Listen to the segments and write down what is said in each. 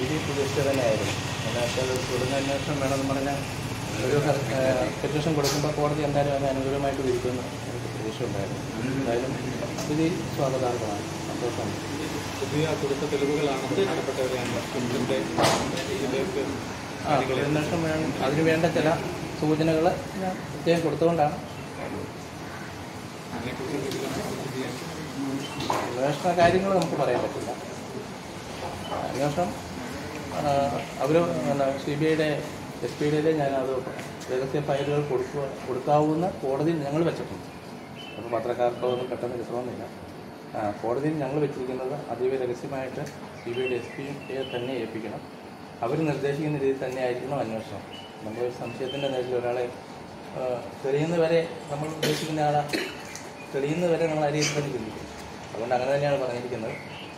വിധി പ്രതീക്ഷ തന്നെയായിരുന്നു എന്നാൽ വെച്ചാൽ ഒരു തുടർന്ന് അന്വേഷണം വേണമെന്ന് പറഞ്ഞാൽ ഒരു പെറ്റീഷൻ കൊടുക്കുമ്പോൾ കോടതി എന്തായാലും അതിന് അനുകൂലമായിട്ട് വിധിക്കുമെന്ന് എനിക്ക് പ്രതീക്ഷ ഉണ്ടായിരുന്നു എന്തായാലും വിധി സ്വാഗതാർഹമാണ് സന്തോഷമാണ് പുതിയ കൊടുത്ത തെളിവുകളാണ് പ്രധാനപ്പെട്ടവരെ അന്വേഷണത്തിന്റെ ഇതിലേക്ക് ആ അന്വേഷണം വേണം അതിന് വേണ്ട ചില സൂചനകൾ ഞാൻ പ്രത്യേകം കൊടുത്തുകൊണ്ടാണ് അതിനെക്കുറിച്ച് എന്തെങ്കിലും പുതിയ അന്വേഷണ കാര്യങ്ങൾ നമുക്ക് പറയാൻ പറ്റില്ല അന്വേഷണം അവർ സി ബി ഐയുടെ എസ് പി ഡിയിലെ ഞാനത് രഹസ്യ ഫയലുകൾ കൊടുക്കുക കൊടുക്കാവുന്ന കോടതിയിൽ ഞങ്ങൾ വെച്ചിട്ടുണ്ട് അപ്പോൾ പത്രക്കാർക്കോ ഒന്നും പെട്ടെന്ന് കിട്ടണമെന്നില്ല ആ, കോടതിയിൽ ഞങ്ങൾ വെച്ചിരിക്കുന്നത് അതീവ രഹസ്യമായിട്ട് സി ബി ഐയുടെ എസ് പിയെ തന്നെ ഏൽപ്പിക്കണം അവർ നിർദ്ദേശിക്കുന്ന രീതിയിൽ തന്നെ ആയിരിക്കണം അന്വേഷണം നമ്മൾ സംശയത്തിൻ്റെ നേരിൽ ഒരാളെ ആ, തെളിയുന്നവരെ നമ്മൾ ഉദ്ദേശിക്കുന്ന ആളെ തെളിയുന്നവരെ നമ്മൾ അരിയിൽ തന്നെ ചിന്തിക്കും അതുകൊണ്ട് അങ്ങനെ തന്നെയാണ് പറഞ്ഞിരിക്കുന്നത്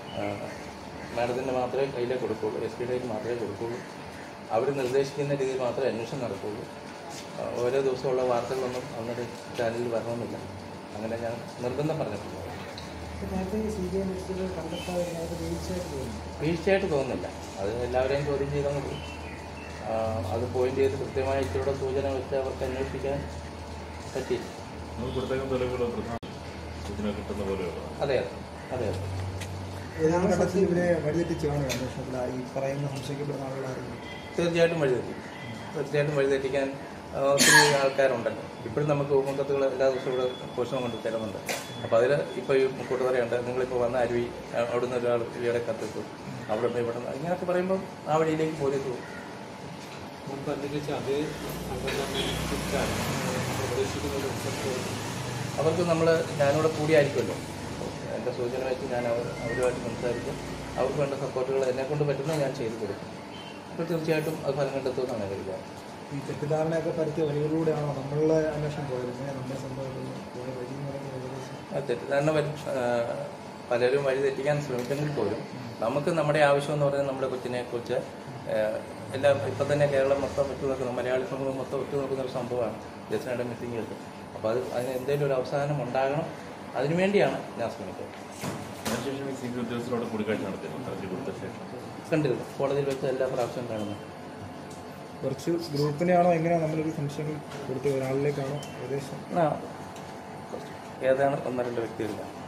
മാഡത്തിന് മാത്രമേ കയ്യിലേ കൊടുക്കുള്ളൂ എസ് പിയുടെ കയ്യിൽ മാത്രമേ കൊടുക്കുള്ളൂ അവർ നിർദ്ദേശിക്കുന്ന രീതിയിൽ മാത്രമേ അന്വേഷണം നടക്കുള്ളൂ ആ, ഓരോ ദിവസമുള്ള വാർത്തകളൊന്നും അന്നൊരു ചാനലിൽ വരണമെന്നില്ല അങ്ങനെ ഞാൻ നിർബന്ധം പറഞ്ഞിട്ടുണ്ട് നേരത്തെ സി ബി ഐ അന്വേഷിച്ചത് കണ്ടെത്താതെ നേരത്തെ വീഴ്ചയായിട്ട് തോന്നുന്നു വീഴ്ചയായിട്ട് തോന്നുന്നില്ല അത് എല്ലാവരെയും ചോദ്യം ചെയ്തങ്ങ് പോയി ആ, അത് പോയിന്റ് ചെയ്ത് കൃത്യമായ ഇച്ചിരൂടെ സൂചന വെച്ച് അവർക്ക് അന്വേഷിക്കാൻ പറ്റി നമുക്ക് കൊടുത്തേക്കുന്ന തെളിവുകൾ പ്രധാന സൂചന കിട്ടുന്ന പോലെയുള്ള അതെ അതെ അതെ ഏതാണ് ഘട്ടത്തിൽ ഇവരെ വഴിതെറ്റിച്ചാണ് അന്വേഷണത്തിൽ ഈ പറയുന്ന സംശയിക്കപ്പെടുന്ന ആളുകളായിരുന്നു തീർച്ചയായിട്ടും വഴിതെറ്റി തീർച്ചയായിട്ടും വഴിതെറ്റിക്കാൻ ആ, ഒത്തിരി ആൾക്കാരുണ്ടല്ലോ ഇപ്പോഴും നമുക്ക് മുഖത്തുകൾ എല്ലാ ദിവസവും ഇവിടെ പോഷണം കൊണ്ട് തരുന്നുണ്ട് അപ്പോൾ അതിൽ ഇപ്പോൾ ഈ കൂട്ടുതറയുണ്ട് നിങ്ങളിപ്പോൾ വന്ന അരുവി ആ, അവിടുന്ന് ഒരാൾ ഇവിടെ കത്തിച്ചു അവിടെ നിന്ന് ഇവിടെ നിന്ന് ഇങ്ങനെയൊക്കെ പറയുമ്പോൾ ആ വഴിയിലേക്ക് പോലീസ് പോകും മുമ്പ് അന്വേഷിച്ച അതേ സംഘടന തിരിച്ചാണ് നമ്മൾ പ്രതീക്ഷിക്കുന്ന ഒരു റിസൾട്ട് അവർക്ക് നമ്മൾ ഞാനിവിടെ കൂടിയായിരിക്കുമല്ലോ എൻ്റെ സൂചന വെച്ച് ഞാൻ അവർ അവരുമായിട്ട് സംസാരിച്ച് അവർക്ക് വേണ്ട സപ്പോർട്ടുകൾ എന്നെ കൊണ്ട് പറ്റുന്നത് ഞാൻ ചെയ്തു കൊടുക്കും അപ്പോൾ തീർച്ചയായിട്ടും അത് ഫലം കണ്ടെത്തുമെന്നാണ് കരുതുക ഈ തെറ്റിദ്ധാരണയൊക്കെ പരത്തിയ വഴികളിലൂടെയാണോ നമ്മളുടെ അന്വേഷണം പോയത് ഇങ്ങനെ നമ്മുടെ സംഭവങ്ങളിൽ പോയ വഴി എന്ന് പറയുന്നത് ഏകദേശം ആ തെറ്റിദ്ധാരണ വരും ആ, പലരും വഴി തെറ്റിക്കാൻ ശ്രമിച്ചെങ്കിൽ പോലും നമുക്ക് നമ്മുടെ ആവശ്യം എന്ന് പറയുന്നത് നമ്മുടെ കൊച്ചിനെ കുറിച്ച് എല്ലാം ഇപ്പം തന്നെ കേരളം മൊത്തം വിട്ടു നോക്കുന്ന മലയാളി സമൂഹം മൊത്തം വിട്ടു നോക്കുന്ന ഒരു സംഭവമാണ് ജസ്റ്റിനയുടെ മിസ്സിംഗ് കേസ് അപ്പോൾ അത് അതിന് എന്തെങ്കിലും ഒരു അവസാനം ഉണ്ടാകണം അതിനുവേണ്ടിയാണ് ഞാൻ ശ്രമിക്കുന്നത് അതിനുശേഷം ഈ സി ബി ഉദ്യോഗസ്ഥരോട് കൂടിക്കാഴ്ച നടത്തിയിരുന്നു ഹർജി കൊടുത്ത ശേഷം കണ്ടിരുന്നു കോടതിയിൽ വെച്ച് എല്ലാ പ്രാവശ്യവും കാണുന്നു കുറച്ച് ഗ്രൂപ്പിനെയാണോ എങ്ങനെയാണ് നമ്മളൊരു സംശയങ്ങൾ കൊടുത്തത് ഒരാളിലേക്കാണോ ഏകദേശം ആ ഏതാണ് ഒന്ന് രണ്ട് വ്യക്തികളില്ല